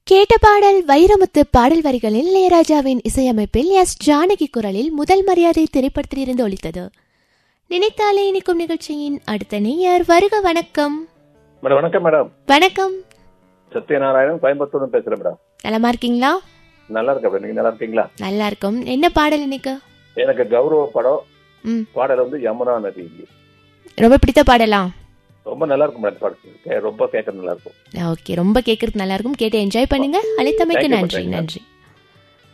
கேட்ட பாடல் வைரமுத்து பாடல் வரிகளில் இளையராஜாவின் இசையமைப்பில் எஸ் ஜானகி குரலில் முதல் மரியாதை திரைப்படத்தில் இருந்து ஒலித்தது நினைத்தாலே இனிக்கும் நிகழ்ச்சியின் அடுத்த நேயர் வருக வணக்கம் மேடம் வணக்கம் மேடம் வணக்கம் சத்யநாராயணன் கோயம்புத்தூர் பேசுறேன் மேடம் நலமா இருக்கீங்களா நல்லா இருக்கா மேடம் நீங்க நல்லா இருக்கீங்களா நல்லா இருக்கும் என்ன பாடல் இன்னைக்கு எனக்கு கௌரவ படம் ம் பாடல் வந்து யமுனா நதி ரொம்ப பிடித்த பாடலாம் ரொம்ப நல்லா இருக்கும் மேடம் பாட்டு கே- ரொம்ப கேட்க நல்லா இருக்கும் ஓகே ரொம்ப கேட்கறது நல்லா இருக்கும் கேட்டு என்ஜாய் பண்ணுங்க அழைத்தமைக்கு Thank you, நன்றி thank you. நன்றி